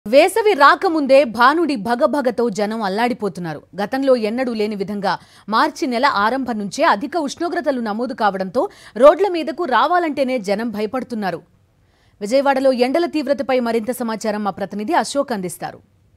వేసవి రాకముందే భానుడి భగభగతో జనం అల్లాడిపోతున్నారు గతంలో ఎన్నడూ లేని విధంగా మార్చి నెల ఆరంభం నుంచే అధిక ఉష్ణోగ్రతలు నమోదు కావడంతో రోడ్ల మీదకు రావాలంటేనే జనం భయపడుతున్నారు విజయవాడలో ఎండల తీవ్రతపై మరింత సమాచారం మా ప్రతినిధి అశోక్ అందిస్తారు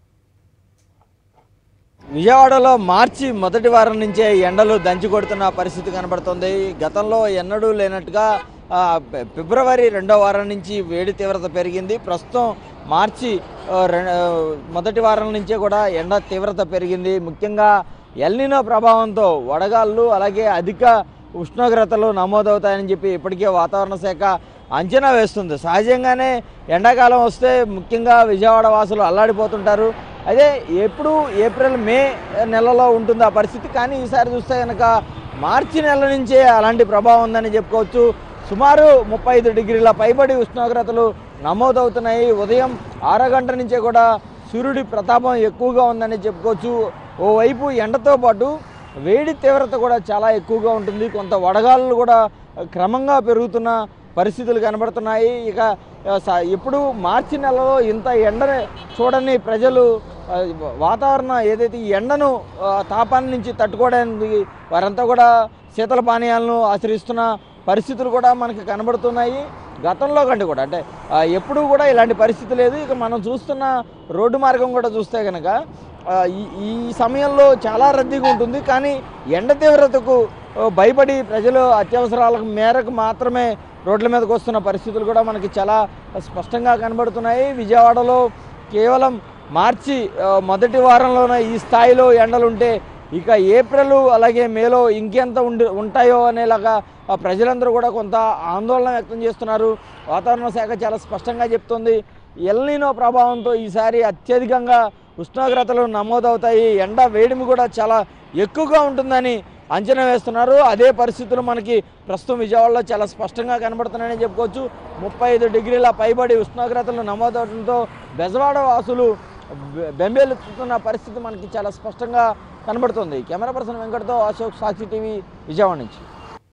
విజయవాడలో మార్చి మొదటి వారం నుంచే ఎండలు దంచి కొడుతున్న పరిస్థితి కనబడుతుంది గతంలో ఎన్నడూ లేనట్టుగా ఆ, ఫె- ఫిబ్రవరి రెండో వారం నుంచి వేడి తీవ్రత పెరిగింది ప్రస్తుతం మార్చి ఆ, రె- ఆ, మొదటి వారం నుంచే కూడా ఎండ తీవ్రత పెరిగింది ముఖ్యంగా ఎల్నినో ప్రభావంతో వడగాళ్ళు అలాగే అధిక ఉష్ణోగ్రతలు నమోదవుతాయని చెప్పి ఇప్పటికే వాతావరణ శాఖ అంచనా వేస్తుంది సహజంగానే ఎండాకాలం వస్తే ముఖ్యంగా విజయవాడ వాసులు అల్లాడిపోతుంటారు అదే ఎప్పుడు ఏప్రిల్ మే నెలలో ఉంటుంది ఆ పరిస్థితి కానీ ఈసారి చూస్తే కనుక మార్చి నెల నుంచే అలాంటి ప్రభావం ఉందని చెప్పుకోవచ్చు సుమారు ముప్పై ఐదు డిగ్రీల పైబడి ఉష్ణోగ్రతలు నమోదవుతున్నాయి ఉదయం ఆరో గంట నుంచే కూడా సూర్యుడి ప్రతాపం ఎక్కువగా ఉందని చెప్పుకోవచ్చు ఓవైపు ఎండతో పాటు వేడి తీవ్రత కూడా చాలా ఎక్కువగా ఉంటుంది కొంత వడగాళ్ళు కూడా క్రమంగా పెరుగుతున్న పరిస్థితులు కనబడుతున్నాయి ఇక ఆ, స- ఇప్పుడు మార్చి నెలలో ఇంత ఎండని చూడని ప్రజలు ఆ, వాతావరణ ఏదైతే ఈ ఎండను ఆ, తాపాన్ని నుంచి తట్టుకోవడానికి వారంతా కూడా శీతల పానీయాలను ఆశ్రయిస్తున్న పరిస్థితులు కూడా మనకి కనబడుతున్నాయి గతంలో కంటే కూడా అంటే ఆ, ఎప్పుడూ కూడా ఇలాంటి పరిస్థితి లేదు ఇక మనం చూస్తున్న రోడ్డు మార్గం కూడా చూస్తే కనుక ఆ, ఈ ఈ సమయంలో చాలా రద్దీగా ఉంటుంది కానీ ఎండ తీవ్రతకు ఆ, భయపడి ప్రజలు అత్యవసరాలకు మేరకు మాత్రమే రోడ్ల మీదకి వస్తున్న పరిస్థితులు కూడా మనకి చాలా స్పష్టంగా కనబడుతున్నాయి విజయవాడలో కేవలం మార్చి ఆ, మొదటి వారంలోనే ఈ స్థాయిలో ఎండలుంటే ఇక ఏప్రిల్ అలాగే మేలో ఇంకెంత ఉండి ఉంటాయో అనేలాగా ఆ, ప్రజలందరూ కూడా కొంత ఆందోళన వ్యక్తం చేస్తున్నారు వాతావరణ శాఖ చాలా స్పష్టంగా చెప్తుంది ఎల్నినో ప్రభావంతో ఈసారి అత్యధికంగా ఉష్ణోగ్రతలు నమోదవుతాయి ఎండ వేడిమి కూడా చాలా ఎక్కువగా ఉంటుందని అంచనా వేస్తున్నారు అదే పరిస్థితులు మనకి ప్రస్తుతం విజయవాడలో చాలా స్పష్టంగా కనబడుతున్నాయని చెప్పుకోవచ్చు ముప్పై ఐదు డిగ్రీల పైబడి ఉష్ణోగ్రతలు నమోదవడంతో బెజవాడ వాసులు బె- బెంబేలెత్తుతున్న పరిస్థితి మనకి చాలా స్పష్టంగా కనబడుతుంది కెమెరా పర్సన్ వెంకట్తో అశోక్ సాక్షి టీవీ విజయవాడ నుంచి